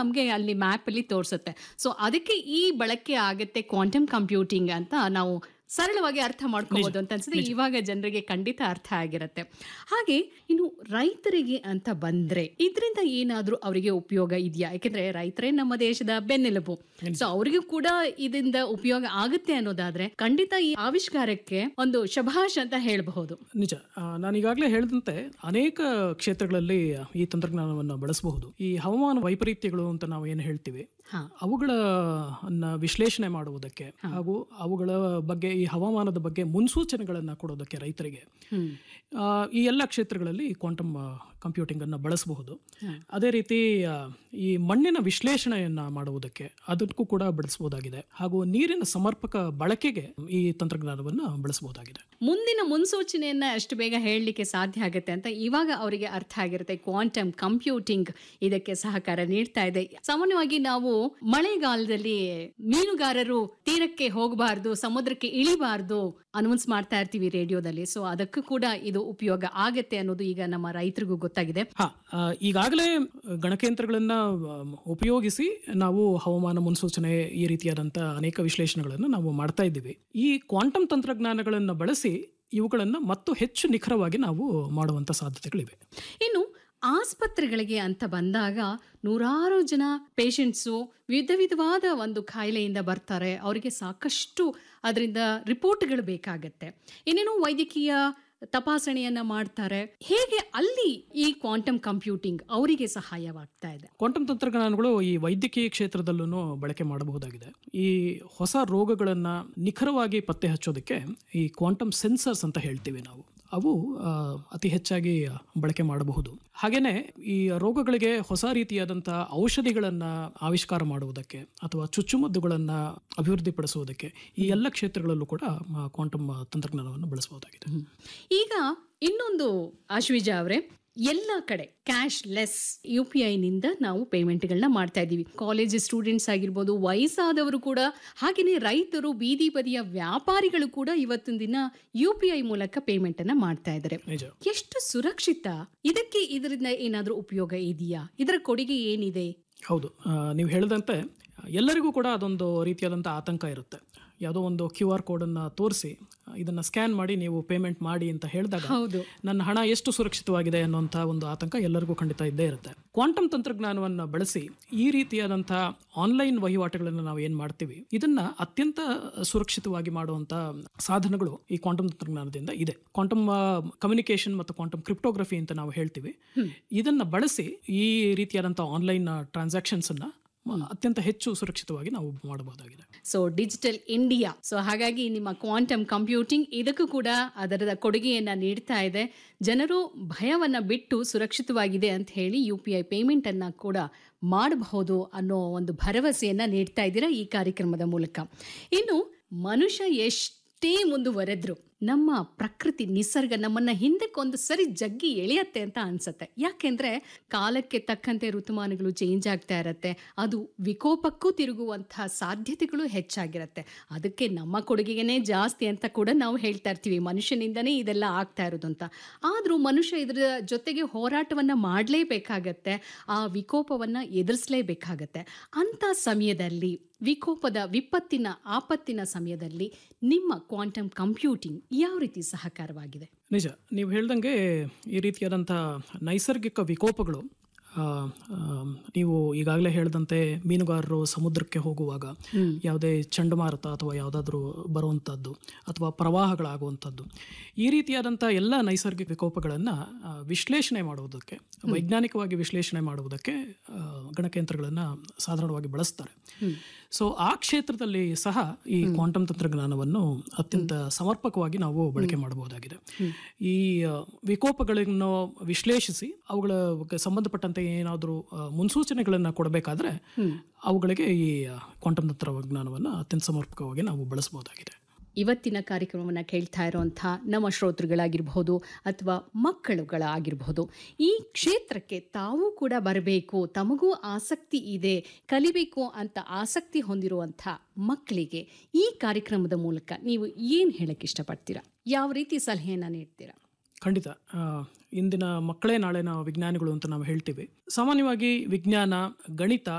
ನಮಗೆ ಅಲ್ಲಿ ಮ್ಯಾಪಲ್ಲಿ ತೋರಿಸುತ್ತೆ ಸೊ ಅದಕ್ಕೆ ಈ ಬಳಕೆ ಆಗುತ್ತೆ ಕ್ವಾಂಟಮ್ ಕಂಪ್ಯೂಟಿಂಗ್ ಅಂತ ನಾವು ಸರಳವಾಗಿ ಅರ್ಥ ಮಾಡ್ಕೋಬಹುದು ಅಂತ ಅನ್ಸುತ್ತೆ ಇವಾಗ ಜನರಿಗೆ ಖಂಡಿತ ಅರ್ಥ ಆಗಿರುತ್ತೆ ಹಾಗೆ ಇನ್ನು ರೈತರಿಗೆ ಅಂತ ಬಂದ್ರೆ ಇದರಿಂದ ಏನಾದ್ರೂ ಅವರಿಗೆ ಉಪಯೋಗ ಇದೆಯಾ ಯಾಕೆಂದ್ರೆ ರೈತರೇ ನಮ್ಮ ದೇಶದ ಬೆನ್ನೆಲುಬು ಸೊ ಅವರಿಗೂ ಕೂಡ ಇದರಿಂದ ಉಪಯೋಗ ಆಗುತ್ತೆ ಅನ್ನೋದಾದ್ರೆ ಖಂಡಿತ ಈ ಆವಿಷ್ಕಾರಕ್ಕೆ ಒಂದು ಶಭಾಷ್ ಅಂತ ಹೇಳಬಹುದು ನಿಜ ಆ, ನಾನು ಈಗಾಗಲೇ ಹೇಳಿದಂತೆ ಅನೇಕ ಕ್ಷೇತ್ರಗಳಲ್ಲಿ ಈ ತಂತ್ರಜ್ಞಾನವನ್ನು ಬಳಸಬಹುದು ಈ ಹವಾಮಾನ ವೈಪರೀತ್ಯಗಳು ಅಂತ ನಾವು ಏನು ಹೇಳ್ತೀವಿ ಹಾ. ಅವುಗಳ ಅನ್ನ ವಿಶ್ಲೇಷಣೆ ಮಾಡುವುದಕ್ಕೆ ಹಾಗೂ ಅವುಗಳ ಬಗ್ಗೆ ಈ ಹವಾಮಾನದ ಬಗ್ಗೆ ಮುನ್ಸೂಚನೆಗಳನ್ನು ಕೊಡೋದಕ್ಕೆ ರೈತರಿಗೆ ಹ್ಮ್ ಆ, ಈ ಎಲ್ಲ ಕ್ಷೇತ್ರಗಳಲ್ಲಿ ಕ್ವಾಂಟಮ್ ಕಂಪ್ಯೂಟಿಂಗ್ ಅನ್ನು ಬಳಸಬಹುದು ಅದೇ ರೀತಿ ಆ, ಈ ಮಣ್ಣಿನ ವಿಶ್ಲೇಷಣೆಯನ್ನ ಮಾಡುವುದಕ್ಕೆ ಅದಕ್ಕೂ ಕೂಡ ಬಳಸಬಹುದಾಗಿದೆ ಹಾಗೂ ನೀರಿನ ಸಮರ್ಪಕ ಬಳಕೆಗೆ ಈ ತಂತ್ರಜ್ಞಾನವನ್ನು ಬಳಸಬಹುದಾಗಿದೆ ಮುಂದಿನ ಮುನ್ಸೂಚನೆಯನ್ನ ಅಷ್ಟು ಬೇಗ ಹೇಳಲಿಕ್ಕೆ ಸಾಧ್ಯ ಆಗುತ್ತೆ ಅಂತ ಇವಾಗ ಅವರಿಗೆ ಅರ್ಥ ಆಗಿರುತ್ತೆ ಕ್ವಾಂಟಮ್ ಕಂಪ್ಯೂಟಿಂಗ್ ಇದಕ್ಕೆ ಸಹಕಾರ ನೀಡ್ತಾ ಇದೆ ಸಾಮಾನ್ಯವಾಗಿ ನಾವು ಮಳೆಗಾಲದಲ್ಲಿ ಮೀನುಗಾರರು ತೀರಕ್ಕೆ ಹೋಗಬಾರ್ದು ಸಮುದ್ರಕ್ಕೆ ಇಳಿಬಾರ್ದು ಅನೌನ್ಸ್ ಮಾಡ್ತಾ ಇರ್ತೀವಿ ರೇಡಿಯೋದಲ್ಲಿ ಸೊ ಅದಕ್ಕೂ ಕೂಡ ಇದು ಉಪಯೋಗ ಆಗತ್ತೆ ಅನ್ನೋದು ಈಗ ನಮ್ಮ ರೈತರಿಗೂ ಗೊತ್ತಾಗಿದೆ ಹಾ ಆ, ಈಗಾಗಲೇ ಗಣಕಯಂತ್ರಗಳನ್ನ ಆ, ಉಪಯೋಗಿಸಿ ನಾವು ಹವಾಮಾನ ಮುನ್ಸೂಚನೆ ಈ ರೀತಿಯಾದಂಥ ಅನೇಕ ವಿಶ್ಲೇಷಣೆಗಳನ್ನು ನಾವು ಮಾಡ್ತಾ ಇದ್ದೀವಿ ಈ ಕ್ವಾಂಟಮ್ ತಂತ್ರಜ್ಞಾನಗಳನ್ನು ಬಳಸಿ ಇವುಗಳನ್ನು ಮತ್ತು ಹೆಚ್ಚು ನಿಖರವಾಗಿ ನಾವು ಮಾಡುವಂಥ ಸಾಧ್ಯತೆಗಳಿವೆ ಇನ್ನು ಆಸ್ಪತ್ರೆಗಳಿಗೆ ಅಂತ ಬಂದಾಗ ನೂರಾರು ಜನ ಪೇಷಂಟ್ಸು ವಿಧ ವಿಧವಾದ ಒಂದು ಕಾಯಿಲೆಯಿಂದ ಬರ್ತಾರೆ ಅವರಿಗೆ ಸಾಕಷ್ಟು ಅದರಿಂದ ರಿಪೋರ್ಟ್ಗಳು ಬೇಕಾಗತ್ತೆ ಏನೇನೋ ವೈದ್ಯಕೀಯ ತಪಾಸಣೆಯನ್ನ ಮಾಡ್ತಾರೆ ಹೇಗೆ ಅಲ್ಲಿ ಈ ಕ್ವಾಂಟಮ್ ಕಂಪ್ಯೂಟಿಂಗ್ ಅವರಿಗೆ ಸಹಾಯವಾಗ್ತಾ ಇದೆ ಕ್ವಾಂಟಮ್ ತಂತ್ರಜ್ಞಾನಗಳು ಈ ವೈದ್ಯಕೀಯ ಕ್ಷೇತ್ರದಲ್ಲೂ ಬಳಕೆ ಮಾಡಬಹುದಾಗಿದೆ ಈ ಹೊಸ ರೋಗಗಳನ್ನು ನಿಖರವಾಗಿ ಪತ್ತೆ ಹಚ್ಚೋದಕ್ಕೆ ಈ ಕ್ವಾಂಟಮ್ ಸೆನ್ಸರ್ಸ್ ಅಂತ ಹೇಳ್ತೀವಿ ನಾವು ಅವು ಆ, ಅತಿ ಹೆಚ್ಚಾಗಿ ಬಳಕೆ ಮಾಡಬಹುದು ಹಾಗೇನೆ ಈ ರೋಗಗಳಿಗೆ ಹೊಸ ರೀತಿಯಾದಂಥ ಔಷಧಿಗಳನ್ನು ಆವಿಷ್ಕಾರ ಮಾಡುವುದಕ್ಕೆ ಅಥವಾ ಚುಚ್ಚುಮದ್ದುಗಳನ್ನು ಅಭಿವೃದ್ಧಿಪಡಿಸುವುದಕ್ಕೆ ಈ ಎಲ್ಲ ಕ್ಷೇತ್ರಗಳಲ್ಲೂ ಕೂಡ ಕ್ವಾಂಟಮ್ ತಂತ್ರಜ್ಞಾನವನ್ನು ಬಳಸಬಹುದಾಗಿದೆ ಈಗ ಇನ್ನೊಂದು ಅಶ್ವಿಜ ಅವರೇ ಎಲ್ಲ ಕಡೆ ಕ್ಯಾಶ್ ಲೆಸ್ ಯು ಪಿ ಐನಿಂದ ನಾವು ಪೇಮೆಂಟ್ಗಳನ್ನ ಮಾಡ್ತಾ ಇದ್ದೀವಿ ಕಾಲೇಜ್ ಸ್ಟೂಡೆಂಟ್ಸ್ ಆಗಿರ್ಬೋದು ವಯಸ್ಸಾದವರು ಕೂಡ ಹಾಗೆಯೇ ರೈತರು ಬೀದಿ ಬದಿಯ ವ್ಯಾಪಾರಿಗಳು ಕೂಡ ಇವತ್ತಿನ ದಿನ ಯು ಪಿ ಐ ಮೂಲಕ ಪೇಮೆಂಟ್ ಅನ್ನ ಮಾಡ್ತಾ ಇದ್ದಾರೆ ನಿಜ ಎಷ್ಟು ಸುರಕ್ಷಿತ ಇದಕ್ಕೆ ಇದರಿಂದ ಏನಾದರೂ ಉಪಯೋಗ ಇದೆಯಾ ಇದರ ಕೊಡುಗೆ ಏನಿದೆ ಹೌದು ಆ, ನೀವು ಹೇಳಿದಂತೆ ಎಲ್ಲರಿಗೂ ಕೂಡ ಅದೊಂದು ರೀತಿಯಾದಂಥ ಆತಂಕ ಇರುತ್ತೆ ಯಾವುದೋ ಒಂದು ಕ್ಯೂ ಆರ್ ಕೋಡನ್ನು ತೋರಿಸಿ ಇದನ್ನು ಸ್ಕ್ಯಾನ್ ಮಾಡಿ ನೀವು ಪೇಮೆಂಟ್ ಮಾಡಿ ಅಂತ ಹೇಳಿದಾಗ ಹೌದು ನನ್ನ ಹಣ ಎಷ್ಟು ಸುರಕ್ಷಿತವಾಗಿದೆ ಅನ್ನುವಂಥ ಒಂದು ಆತಂಕ ಎಲ್ಲರಿಗೂ ಖಂಡಿತ ಇದ್ದೇ ಇರುತ್ತೆ ಕ್ವಾಂಟಮ್ ತಂತ್ರಜ್ಞಾನವನ್ನು ಬಳಸಿ ಈ ರೀತಿಯಾದಂಥ ಆನ್ಲೈನ್ ವಹಿವಾಟುಗಳನ್ನು ನಾವು ಏನು ಮಾಡ್ತೀವಿ ಇದನ್ನ ಅತ್ಯಂತ ಸುರಕ್ಷಿತವಾಗಿ ಮಾಡುವಂಥ ಸಾಧನಗಳು ಈ ಕ್ವಾಂಟಮ್ ತಂತ್ರಜ್ಞಾನದಿಂದ ಇದೆ ಕ್ವಾಂಟಮ್ ಕಮ್ಯುನಿಕೇಶನ್ ಮತ್ತು ಕ್ವಾಂಟಮ್ ಕ್ರಿಪ್ಟೋಗ್ರಫಿ ಅಂತ ನಾವು ಹೇಳ್ತೀವಿ ಇದನ್ನ ಬಳಸಿ ಈ ರೀತಿಯಾದಂಥ ಆನ್ಲೈನ್ ಟ್ರಾನ್ಸಾಕ್ಷನ್ಸ್ ಅನ್ನ ಅತ್ಯಂತ ಹೆಚ್ಚು ಸುರಕ್ಷಿತವಾಗಿ ನಾವು ಮಾಡಬಹುದಾಗಿದೆ ಸೊ ಡಿಜಿಟಲ್ ಇಂಡಿಯಾ ಸೊ ಹಾಗಾಗಿ ನಿಮ್ಮ ಕ್ವಾಂಟಮ್ ಕಂಪ್ಯೂಟಿಂಗ್ ಇದಕ್ಕೂ ಕೂಡ ಅದರ ಕೊಡುಗೆಯನ್ನ ನೀಡ್ತಾ ಇದೆ ಜನರು ಭಯವನ್ನ ಬಿಟ್ಟು ಸುರಕ್ಷಿತವಾಗಿದೆ ಅಂತ ಹೇಳಿ ಯು ಪಿ ಐ ಪೇಮೆಂಟ್ ಅನ್ನ ಕೂಡ ಮಾಡಬಹುದು ಅನ್ನೋ ಒಂದು ಭರವಸೆಯನ್ನ ನೀಡ್ತಾ ಇದ್ದೀರಾ ಈ ಕಾರ್ಯಕ್ರಮದ ಮೂಲಕ ಇನ್ನು ಮನುಷ್ಯ ಎಷ್ಟೇ ಮುಂದುವರೆದ್ರು ನಮ್ಮ ಪ್ರಕೃತಿ ನಿಸರ್ಗ ನಮ್ಮನ್ನ ಹಿಂದಕ್ಕೊಂದು ಸರಿ ಜಗ್ಗಿ ಎಳೆಯತ್ತೆ ಅಂತ ಅನ್ಸತ್ತೆ ಯಾಕೆಂದ್ರೆ ಕಾಲಕ್ಕೆ ತಕ್ಕಂತೆ ಋತುಮಾನಗಳು ಚೇಂಜ್ ಆಗ್ತಾ ಇರತ್ತೆ ಅದು ವಿಕೋಪಕ್ಕೂ ತಿರುಗುವಂತಹ ಸಾಧ್ಯತೆಗಳು ಹೆಚ್ಚಾಗಿರತ್ತೆ ಅದಕ್ಕೆ ನಮ್ಮ ಕೊಡುಗೆನೇ ಜಾಸ್ತಿ ಅಂತ ಕೂಡ ನಾವು ಹೇಳ್ತಾ ಇರ್ತೀವಿ ಮನುಷ್ಯನಿಂದನೇ ಇದೆಲ್ಲ ಆಗ್ತಾ ಇರೋದು ಅಂತ ಆದರೂ ಮನುಷ್ಯ ಇದರ ಜೊತೆಗೆ ಹೋರಾಟವನ್ನ ಮಾಡಲೇಬೇಕಾಗತ್ತೆ ಆ ವಿಕೋಪವನ್ನ ಎದುರಿಸಲೇಬೇಕಾಗತ್ತೆ ಅಂತ ಸಮಯದಲ್ಲಿ ವಿಕೋಪದ ವಿಪತ್ತಿನ ಆಪತ್ತಿನ ಸಮಯದಲ್ಲಿ ನಿಮ್ಮ ಕ್ವಾಂಟಮ್ ಕಂಪ್ಯೂಟಿಂಗ್ ಯಾವ ರೀತಿ ಸಹಕಾರವಾಗಿದೆ ನಿಜ ನೀವು ಹೇಳ್ದಂಗೆ ಈ ರೀತಿಯಾದಂಥ ನೈಸರ್ಗಿಕ ವಿಕೋಪಗಳು ಆ, ಆ, ನೀವು ಈಗಾಗಲೇ ಹೇಳಿದಂತೆ ಮೀನುಗಾರರು ಸಮುದ್ರಕ್ಕೆ ಹೋಗುವಾಗ ಯಾವುದೇ ಚಂಡಮಾರುತ ಅಥವಾ ಯಾವುದಾದ್ರೂ ಬರುವಂಥದ್ದು ಅಥವಾ ಪ್ರವಾಹಗಳಾಗುವಂಥದ್ದು ಈ ರೀತಿಯಾದಂಥ ಎಲ್ಲ ನೈಸರ್ಗಿಕ ವಿಕೋಪಗಳನ್ನು ವಿಶ್ಲೇಷಣೆ ಮಾಡುವುದಕ್ಕೆ ವೈಜ್ಞಾನಿಕವಾಗಿ ವಿಶ್ಲೇಷಣೆ ಮಾಡುವುದಕ್ಕೆ ಆ, ಗಣಕಯಂತ್ರಗಳನ್ನು ಸಾಧಾರಣವಾಗಿ ಬಳಸ್ತಾರೆ ಸೊ ಆ ಕ್ಷೇತ್ರದಲ್ಲಿ ಸಹ ಈ ಕ್ವಾಂಟಮ್ ತಂತ್ರಜ್ಞಾನವನ್ನು ಅತ್ಯಂತ ಸಮರ್ಪಕವಾಗಿ ನಾವು ಬಳಕೆ ಮಾಡಬಹುದಾಗಿದೆ ಈ ಆ, ವಿಕೋಪಗಳನ್ನು ವಿಶ್ಲೇಷಿಸಿ ಅವುಗಳ ಸಂಬಂಧಪಟ್ಟಂತೆ ಏನಾದರೂ ಮುನ್ಸೂಚನೆಗಳನ್ನು ಕೊಡಬೇಕಾದ್ರೆ ಅವುಗಳಿಗೆ ಈ ಕ್ವಾಂಟಮ್ ತಂತ್ರಜ್ಞಾನವನ್ನು ಅತ್ಯಂತ ಸಮರ್ಪಕವಾಗಿ ನಾವು ಬಳಸಬಹುದಾಗಿದೆ ಇವತ್ತಿನ ಕಾರ್ಯಕ್ರಮವನ್ನು ಕೇಳ್ತಾ ಇರುವಂಥ ನಮ್ಮ ಶ್ರೋತೃಗಳಾಗಿರ್ಬೋದು ಅಥವಾ ಮಕ್ಕಳುಗಳಾಗಿರ್ಬೋದು ಈ ಕ್ಷೇತ್ರಕ್ಕೆ ತಾವು ಕೂಡ ಬರಬೇಕು ತಮಗೂ ಆಸಕ್ತಿ ಇದೆ ಕಲಿಬೇಕು ಅಂತ ಆಸಕ್ತಿ ಹೊಂದಿರುವಂಥ ಮಕ್ಕಳಿಗೆ ಈ ಕಾರ್ಯಕ್ರಮದ ಮೂಲಕ ನೀವು ಏನು ಹೇಳಕ್ಕೆ ಇಷ್ಟಪಡ್ತೀರಾ ಯಾವ ರೀತಿ ಸಲಹೆಯನ್ನು ನೀಡ್ತೀರಾ ಖಂಡಿತ ಆ, ಇಂದಿನ ಮಕ್ಕಳೇ ನಾಳೆನ ವಿಜ್ಞಾನಿಗಳು ಅಂತ ನಾವು ಹೇಳ್ತೀವಿ ಸಾಮಾನ್ಯವಾಗಿ ವಿಜ್ಞಾನ ಗಣಿತ